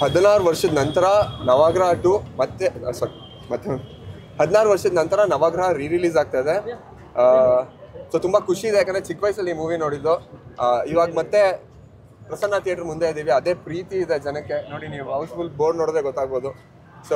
ಹದಿನಾರು ವರ್ಷದ ನಂತರ ನವಗ್ರಹ ಟು ಮತ್ತೆ ಸಾರಿ ಮತ್ತೆ ಹದಿನಾರು ವರ್ಷದ ನಂತರ ನವಗ್ರಹ ರೀ ರಿಲೀಸ್ ಆಗ್ತಾ ಇದೆ ಸೊ ತುಂಬ ಖುಷಿ ಇದೆ ಯಾಕಂದರೆ ಚಿಕ್ಕ ವಯಸ್ಸಲ್ಲಿ ಈ ಮೂವಿ ನೋಡಿದ್ದು ಆ, ಇವಾಗ ಮತ್ತೆ ಪ್ರಸನ್ನ ಥಿಯೇಟ್ರ್ ಮುಂದೆ ಇದ್ದೀವಿ ಅದೇ ಪ್ರೀತಿ ಇದೆ ಜನಕ್ಕೆ ನೋಡಿ ನೀವು ಹೌಸ್ಫುಲ್ ಬೋರ್ಡ್ ನೋಡಿದ್ರೆ ಗೊತ್ತಾಗ್ಬೋದು ಸೊ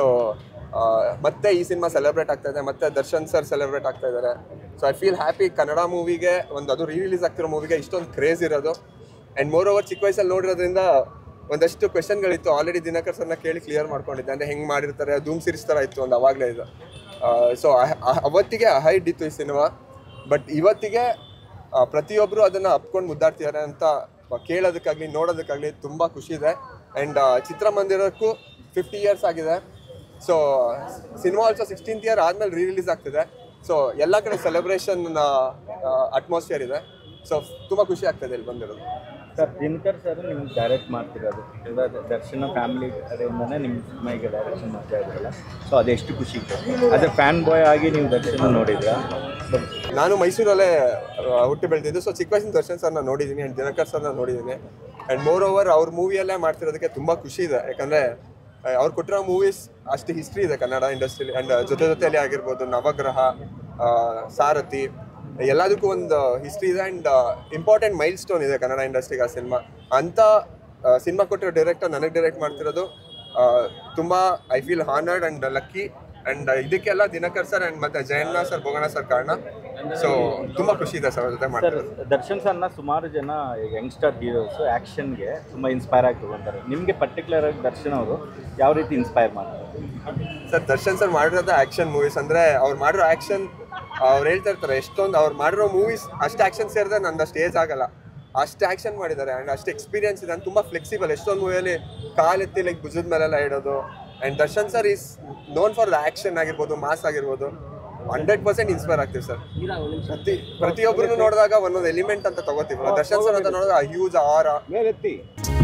ಮತ್ತೆ ಈ ಸಿನಿಮಾ ಸೆಲೆಬ್ರೇಟ್ ಆಗ್ತಾ ಇದೆ ಮತ್ತೆ ದರ್ಶನ್ ಸರ್ ಸೆಲೆಬ್ರೇಟ್ ಆಗ್ತಾ ಇದ್ದಾರೆ so I feel happy Kannada ಮೂವಿಗೆ ಒಂದು ಅದು ರೀ ರಿಲೀಸ್ ಆಗ್ತಿರೋ ಮೂವಿಗೆ ಇಷ್ಟೊಂದು ಕ್ರೇಜ್ ಇರೋದು ಆ್ಯಂಡ್ ಮೋರ್ ಓವರ್ ಚಿಕ್ಕ ವಯಸ್ಸಲ್ಲಿ ನೋಡಿರೋದ್ರಿಂದ ಒಂದಷ್ಟು ಕ್ವೆಶನ್ಗಳಿತ್ತು ಆಲ್ರೆಡಿ ದಿನಕರ್ ಸರ್ನ ಕೇಳಿ ಕ್ಲಿಯರ್ ಮಾಡ್ಕೊಂಡಿದ್ದೆ ಅಂದರೆ ಹೆಂಗೆ ಮಾಡಿರ್ತಾರೆ ಧೂಮ್ ಸೀರೀಸ್ ಥರ ಇತ್ತು ಒಂದು ಅವಾಗಲೇ ಇದು ಸೊ ಅವತ್ತಿಗೆ ಹೈಡ್ ಇತ್ತು ಈ ಸಿನಿಮಾ ಬಟ್ ಇವತ್ತಿಗೆ ಆ, ಪ್ರತಿಯೊಬ್ಬರು ಅದನ್ನು ಅಪ್ಕೊಂಡು ಮುದ್ದಾಡ್ತಿದ್ದಾರೆ ಅಂತ ಕೇಳೋದಕ್ಕಾಗಲಿ ನೋಡೋದಕ್ಕಾಗಲಿ ತುಂಬ ಖುಷಿ ಇದೆ ಆ್ಯಂಡ್ ಚಿತ್ರಮಂದಿರಕ್ಕೂ ಫಿಫ್ಟಿ ಇಯರ್ಸ್ ಆಗಿದೆ so cinema also sixteenth year ಆದಮೇಲೆ ರೀ ರಿಲೀಸ್ ಆಗ್ತಿದೆ ಸೊ ಎಲ್ಲ ಕಡೆ ಸೆಲೆಬ್ರೇಷನ್ ಅಟ್ಮಾಸ್ಫಿಯರ್ ಇದೆ ಸೊ ತುಂಬ ಖುಷಿ ಆಗ್ತದೆ ಇಲ್ಲಿ ಬಂದಿರೋದು ಸರ್ ದಿನಕರ್ ಸರ್ ನಿಮ್ಗೆ ಡೈರೆಕ್ಟ್ ಮಾಡ್ತಿರೋದು ಇವಾಗ ದರ್ಶನ ಫ್ಯಾಮಿಲಿ ಕಡೆಯಿಂದನೇ ನಿಮ್ಮ ಸಿನಿಮಾಗೆ ಡೈರೆಕ್ಷನ್ ಮಾಡ್ತಾ ಇದ್ರಲ್ಲ ಸೊ ಅದೆಷ್ಟು ಖುಷಿ ಆಸ್ ಎ ಫ್ಯಾನ್ ಬಾಯ್ ಆಗಿ ನೀವು ದರ್ಶನ ನೋಡಿದ್ರಾ ನಾನು ಮೈಸೂರಲ್ಲೇ ಆ, ಹುಟ್ಟಿ ಬೆಳೆದಿದ್ದು ಸೊ ಚಿಕ್ಕ ವಯಸ್ಸಿನ ದರ್ಶನ್ ಸರ್ನ ನೋಡಿದ್ದೀನಿ ಆ್ಯಂಡ್ ದಿನಕರ್ ಸರ್ನ ನೋಡಿದ್ದೀನಿ ಆ್ಯಂಡ್ ಮೋರ್ ಓವರ್ ಅವ್ರ ಮೂವಿಯಲ್ಲೇ ಮಾಡ್ತಿರೋದಕ್ಕೆ ತುಂಬ ಖುಷಿ ಇದೆ ಯಾಕಂದರೆ ಅವ್ರು ಕೊಟ್ಟಿರೋ ಮೂವೀಸ್ ಅಷ್ಟು ಹಿಸ್ಟ್ರಿ ಇದೆ ಕನ್ನಡ ಇಂಡಸ್ಟ್ರಿಲಿ ಆ್ಯಂಡ್ ಜೊತೆ ಜೊತೆಯಲ್ಲಿ ಆಗಿರ್ಬೋದು ನವಗ್ರಹ ಆ, ಸಾರಥಿ ಎಲ್ಲದಕ್ಕೂ ಒಂದು ಹಿಸ್ಟ್ರಿ ಇದೆ ಆ್ಯಂಡ್ ಇಂಪಾರ್ಟೆಂಟ್ ಮೈಲ್ ಸ್ಟೋನ್ ಇದೆ ಕನ್ನಡ ಇಂಡಸ್ಟ್ರಿಗೆ ಆ ಸಿನಿಮಾ ಅಂತ ಸಿನಿಮಾ ಕೊಟ್ಟಿರೋ ಡೈರೆಕ್ಟರ್ ನನಗೆ ಡೈರೆಕ್ಟ್ ಮಾಡ್ತಿರೋದು ಆ, ತುಂಬ I feel honoured and lucky and ಇದಕ್ಕೆಲ್ಲ ದಿನಕರ್ ಸರ್ ಆ್ಯಂಡ್ ಮತ್ತೆ ಜಯಣ್ಣ ಸರ್ ಭೋಗಣ ಸರ್ ಕಾರಣ ಸೊ ತುಂಬ ಖುಷಿ ಇದೆ ಸರ್ ಅವ್ರ ಜೊತೆ ಸರ್ ಮಾಡ್ತಿರೋದು ದರ್ಶನ್ ಸರ್ನ ಸುಮಾರು ಜನ ಯಂಗ್ಸ್ಟರ್ ಹೀರೋಸ್ ಆ್ಯಕ್ಷನ್ಗೆ ತುಂಬ ಇನ್ಸ್ಪೈರ್ ಆಗಿ ತಗೊಂತಾರೆ ನಿಮಗೆ ಪರ್ಟಿಕ್ಯುಲರ್ ಆಗಿ ದರ್ಶನ್ ಅವರು ಯಾವ ರೀತಿ ಇನ್ಸ್ಪೈರ್ ಮಾಡ್ತಾರೆ ಸರ್ ದರ್ಶನ್ ಸರ್ ಮಾಡಿರೋದು ಆ್ಯಕ್ಷನ್ ಮೂವೀಸ್ ಅಂದರೆ ಅವ್ರು ಮಾಡಿರೋ ಆ್ಯಕ್ಷನ್ ಅವ್ರು ಹೇಳ್ತಾ ಇರ್ತಾರೆ ಎಷ್ಟೊಂದು ಅವ್ರು ಮಾಡಿರೋ ಮೂವೀಸ್ ಅಷ್ಟು ಆ್ಯಕ್ಷನ್ ಸೇರಿದ್ರೆ ನಂದು ಏಜ್ ಆಗಲ್ಲ ಅಷ್ಟು ಆ್ಯಕ್ಷನ್ ಮಾಡಿದ್ದಾರೆ ಆ್ಯಂಡ್ ಅಷ್ಟು ಎಕ್ಸ್ಪೀರಿಯನ್ಸ್ ಇದೆ ತುಂಬ ಫ್ಲೆಕ್ಸಿಬಲ್ ಎಷ್ಟೊಂದು ಮೂವಿಯಲ್ಲಿ ಕಾಲೆತ್ತಿ ಲೈಕ್ ಭುಜದ ಮೇಲೆಲ್ಲ ಇಡೋದು and Darshan sir is known for the action ಆಗಿರ್ಬೋದು ಮಾಸ್ ಆಗಿರ್ಬೋದು ಹಂಡ್ರೆಡ್ ಪರ್ಸೆಂಟ್ ಇನ್ಸ್ಪೈರ್ ಆಗ್ತೀವಿ ಸರ್ ಪ್ರತಿ ಪ್ರತಿಯೊಬ್ಬರನ್ನು ನೋಡಿದಾಗ ಒಂದೊಂದು ಎಲಿಮೆಂಟ್ ಅಂತ ತಗೋತೀವಲ್ಲ ದರ್ಶನ್ ಸರ್ ಅಂತ ನೋಡಿದಾಗ ಹ್ಯೂಜ್ ಆರ ಮೇಲೆತ್ತಿ